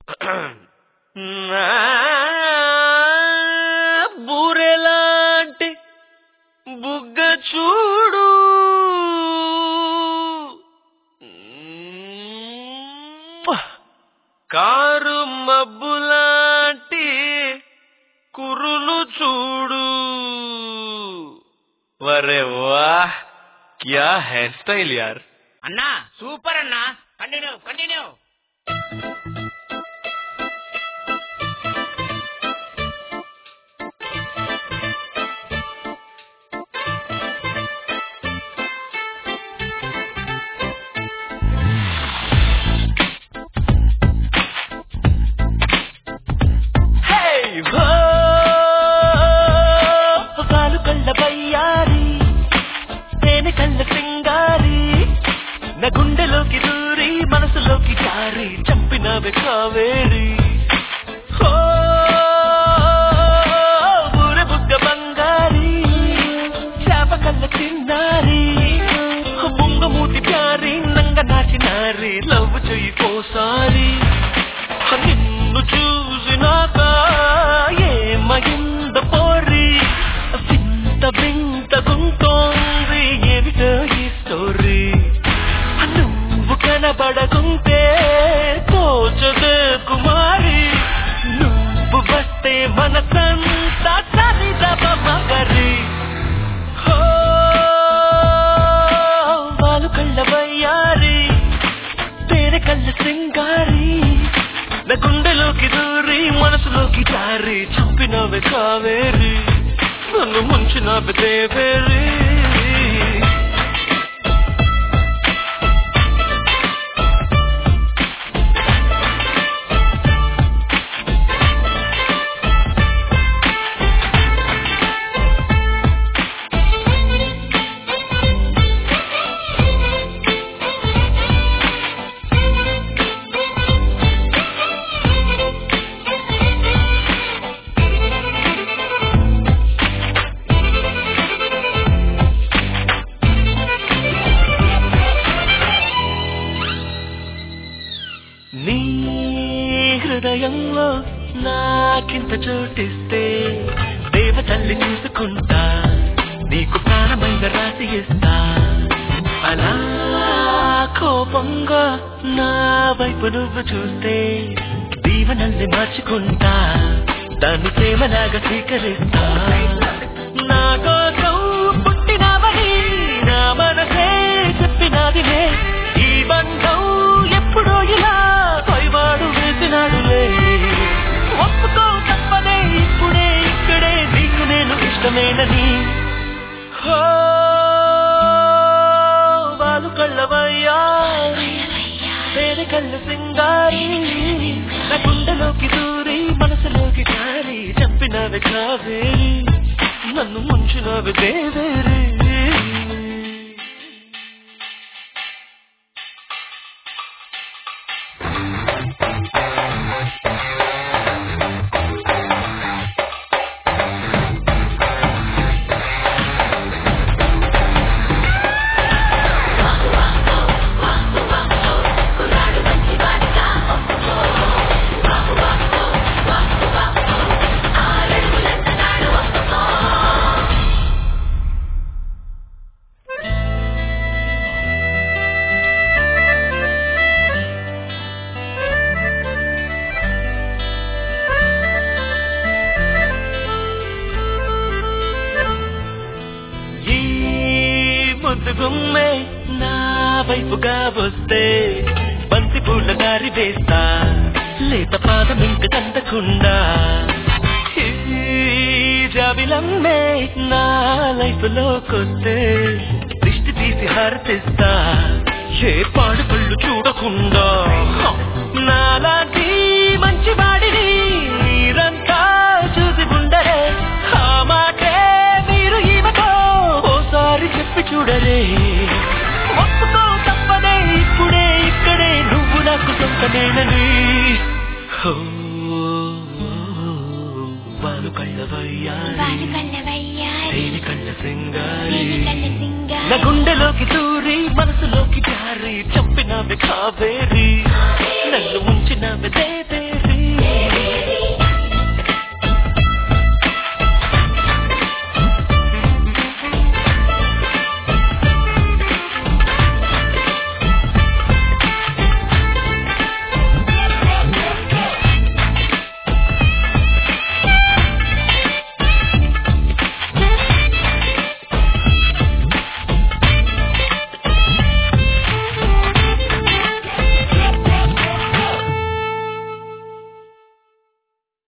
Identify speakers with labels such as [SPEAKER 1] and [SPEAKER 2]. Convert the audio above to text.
[SPEAKER 1] నా బూరెలాంటి బుగ్గ చూడు కారు మబ్బులాంటి కురులు చూడు వరే వాహ్ క్యా హెయిర్ స్టైల్ యార్
[SPEAKER 2] అన్నా సూపర్ అన్నా కంటిన్యూ కంటిన్యూ
[SPEAKER 1] హే హో పాలు కళ్ళ బయ్యారి తేనె కళ్ళ సింగారి నా గుండెలోకి దూరి మనసులోకి జారి చంపినవే కావేరి హో ఊర బుగ్గ బంగారి చేప కళ్ళ చిన్నారి ముంగమూతి ప్యారి నంగ నాచినారి లవ్ చెయ్యి పోసారి నిన్ను చూసినాక ఏమయింద పోరి వింత వింత గుంటోంది ఏమిటో ఈ స్టోరీ నువ్వు కనబడకుంటే తోచదే కుమారి నువ్వు వస్తే మనసంతా సరిదమ మగరి హో వాళ్ళు కళ్ళ వయ్యారి తేనె కళ్ళ సింగారి నా గుండెలోకి దూరి మనసులోకి జారి చంపినవి కావేరి నన్ను ముంచినవి దేవేరి నీ హృదయంలో నాకింత చోటిస్తే దేవ తల్లి చూసుకుంటా నీకు ప్రాణమైన రాసి ఇస్తా అలా కోపంగా నా వైపు నువ్వు చూస్తే దీవనల్ని మార్చుకుంటా దాన్ని ప్రేమలాగా స్వీకరిస్తా నా కోసం పుట్టినావని నా మనసే చెప్పినాదిలే ఈ బంధం ఎప్పుడో ఇలా పైవాడు వేసినాడులే ఒప్పుకో తప్పదే ఇప్పుడే ఇక్కడే నీకు నేను ఇష్టమేనని హో వాళ్ళు కళ్ళవయ్యా వేరే కళ్ళు సింగారి నా గుండెలోకి దూరి మనసులోకి జారి చంపినవి కావేరి నన్ను ముంచినవి దేవేరి ఈ ముద్దు గుమ్మే నా వైపుగా వస్తే బంతి పూల దారి వేస్తా లేత పాదం ఇంక కందకుండా ఈ జాబిలమ్మే నా లైఫ్ లోకొస్తే దిష్టి తీసి హారతిస్తా ఏ పాడు పళ్ళు చూడకుండా నాలాంటి మంచి వాడిని మీరంతా చూసి ఉండరే ఆ మాటే మీరు ఈమెతో ఓసారి చెప్పి చూడరే ఒప్పుకో తప్పదే ఇప్పుడే ఇక్కడే నువ్వు నాకు సొంతమేనని హో, వాలు కళ్ళవయ్యారి
[SPEAKER 3] వారు కళ్ళవయ్యారి
[SPEAKER 1] తేనె కళ్ళ సింగారి
[SPEAKER 3] తేనె కళ్ళ
[SPEAKER 1] నా
[SPEAKER 3] సింగారి
[SPEAKER 1] గుండెలోకి దూరి మనసులోకి జారి చంపినవి కావేరి